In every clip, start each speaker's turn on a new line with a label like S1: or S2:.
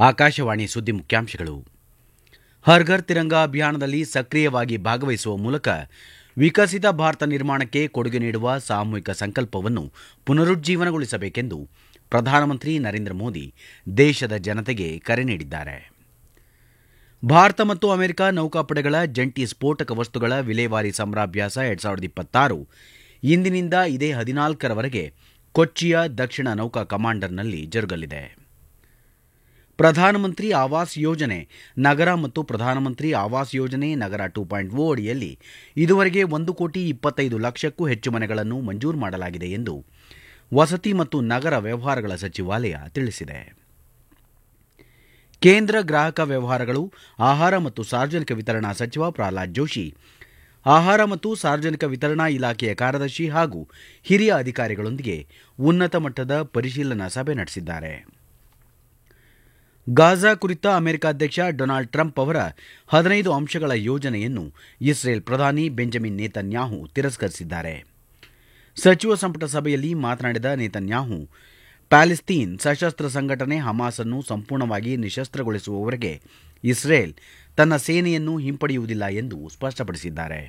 S1: ಆಕಾಶವಾಣಿ ಸುದ್ದಿ ಮುಖ್ಯಾಂಶಗಳು ಹರ್ ಘರ್ ತಿರಂಗ ಅಭಿಯಾನದಲ್ಲಿ ಸಕ್ರಿಯವಾಗಿ ಭಾಗವಹಿಸುವ ಮೂಲಕ ವಿಕಸಿತ ಭಾರತ ನಿರ್ಮಾಣಕ್ಕೆ ಕೊಡುಗೆ ನೀಡುವ ಸಾಮೂಹಿಕ ಸಂಕಲ್ಪವನ್ನು ಪುನರುಜ್ಜೀವನಗೊಳಿಸಬೇಕೆಂದು ಪ್ರಧಾನಮಂತ್ರಿ ನರೇಂದ್ರ ಮೋದಿ ದೇಶದ ಜನತೆಗೆ ಕರೆ ನೀಡಿದ್ದಾರೆ ಭಾರತ ಮತ್ತು ಅಮೆರಿಕ ನೌಕಾಪಡೆಗಳ ಜಂಟಿ ಸ್ಫೋಟಕ ವಸ್ತುಗಳ ವಿಲೇವಾರಿ ಸಮರಾಭ್ಯಾಸ ಎರಡ್ ಸಾವಿರದ ಇಪ್ಪತ್ತಾರು ಇಂದಿನಿಂದ ಇದೇ ಹದಿನಾಲ್ಕರವರೆಗೆ ಕೊಚ್ಚಿಯ ದಕ್ಷಿಣ ನೌಕಾ ಕಮಾಂಡರ್ನಲ್ಲಿ ಜರುಗಲಿದೆ ಪ್ರಧಾನಮಂತ್ರಿ ಆವಾಸ್ ಯೋಜನೆ ನಗರ ಮತ್ತು ಪ್ರಧಾನಮಂತ್ರಿ ಆವಾಸ್ ಯೋಜನೆ ನಗರ ಟು ಪಾಯಿಂಟ್ ಓ ಅಡಿಯಲ್ಲಿ ಇದುವರೆಗೆ ಒಂದು ಕೋಟಿ ಇಪ್ಪತ್ತೈದು ಲಕ್ಷಕ್ಕೂ ಹೆಚ್ಚು ಮನೆಗಳನ್ನು ಮಂಜೂರು ಮಾಡಲಾಗಿದೆ ಎಂದು ವಸತಿ ಮತ್ತು ನಗರ ವ್ಯವಹಾರಗಳ ಸಚಿವಾಲಯ ತಿಳಿಸಿದೆ ಕೇಂದ್ರ ಗ್ರಾಹಕ ವ್ಯವಹಾರಗಳು ಆಹಾರ ಮತ್ತು ಸಾರ್ವಜನಿಕ ವಿತರಣಾ ಸಚಿವ ಪ್ರಹ್ಲಾದ್ ಜೋಶಿ ಆಹಾರ ಮತ್ತು ಸಾರ್ವಜನಿಕ ವಿತರಣಾ ಇಲಾಖೆಯ ಕಾರ್ಯದರ್ಶಿ ಹಾಗೂ ಹಿರಿಯ ಅಧಿಕಾರಿಗಳೊಂದಿಗೆ ಉನ್ನತ ಮಟ್ಟದ ಪರಿಶೀಲನಾ ಸಭೆ ನಡೆಸಿದ್ದಾರೆ ಗಾಜಾ ಕುರಿತ ಅಮೆರಿಕ ಅಧ್ಯಕ್ಷ ಡೊನಾಲ್ಡ್ ಟ್ರಂಪ್ ಅವರ ಹದಿನೈದು ಅಂಶಗಳ ಯೋಜನೆಯನ್ನು ಇಸ್ರೇಲ್ ಪ್ರಧಾನಿ ಬೆಂಜಮಿನ್ ನೇತನ್ಯಾಹು ತಿರಸ್ಕರಿಸಿದ್ದಾರೆ ಸಚಿವ ಸಂಪುಟ ಸಭೆಯಲ್ಲಿ ಮಾತನಾಡಿದ ನೇತನ್ಯಾಹು ಪ್ಯಾಲೆಸ್ತೀನ್ ಸಶಸ್ತ್ರ ಸಂಘಟನೆ ಹಮಾಸ್ ಅನ್ನು ಸಂಪೂರ್ಣವಾಗಿ ನಿಶಸ್ತ್ರಗೊಳಿಸುವವರೆಗೆ ಇಸ್ರೇಲ್ ತನ್ನ ಸೇನೆಯನ್ನು ಹಿಂಪಡೆಯುವುದಿಲ್ಲ ಎಂದು ಸ್ಪಷ್ಟಪಡಿಸಿದ್ದಾರೆ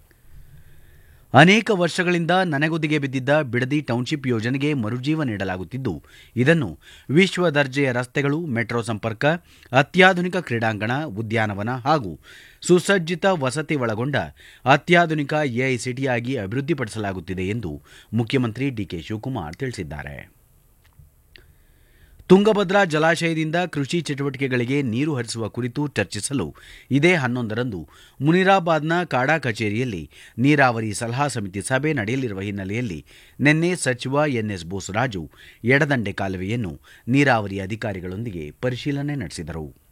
S1: ಅನೇಕ ವರ್ಷಗಳಿಂದ ನನೆಗುದಿಗೆ ಬಿದ್ದಿದ್ದ ಬಿಡದಿ ಟೌನ್ಶಿಪ್ ಯೋಜನೆಗೆ ಮರುಜೀವ ನೀಡಲಾಗುತ್ತಿದ್ದು ಇದನ್ನು ವಿಶ್ವ ದರ್ಜೆಯ ರಸ್ತೆಗಳು ಮೆಟ್ರೋ ಸಂಪರ್ಕ ಅತ್ಯಾಧುನಿಕ ಕ್ರೀಡಾಂಗಣ ಉದ್ಯಾನವನ ಹಾಗೂ ಸುಸಜ್ಜಿತ ವಸತಿ ಒಳಗೊಂಡ ಅತ್ಯಾಧುನಿಕ ಎಐಸಿಟಿಯಾಗಿ ಅಭಿವೃದ್ಧಿಪಡಿಸಲಾಗುತ್ತಿದೆ ಎಂದು ಮುಖ್ಯಮಂತ್ರಿ ಡಿಕೆ ಶಿವಕುಮಾರ್ ತಿಳಿಸಿದ್ದಾರೆ ತುಂಗಭದ್ರಾ ಜಲಾಶಯದಿಂದ ಕೃಷಿ ಚಟುವಟಿಕೆಗಳಿಗೆ ನೀರು ಹರಿಸುವ ಕುರಿತು ಚರ್ಚಿಸಲು ಇದೇ ಹನ್ನೊಂದರಂದು ಮುನಿರಾಬಾದ್ನ ಕಾಡಾ ಕಚೇರಿಯಲ್ಲಿ ನೀರಾವರಿ ಸಲಹಾ ಸಮಿತಿ ಸಭೆ ನಡೆಯಲಿರುವ ಹಿನ್ನೆಲೆಯಲ್ಲಿ ನಿನ್ನೆ ಸಚಿವ ಎನ್ಎಸ್ ಬೋಸರಾಜು ಎಡದಂಡೆ ಕಾಲುವೆಯನ್ನು ನೀರಾವರಿ ಅಧಿಕಾರಿಗಳೊಂದಿಗೆ ಪರಿಶೀಲನೆ ನಡೆಸಿದರು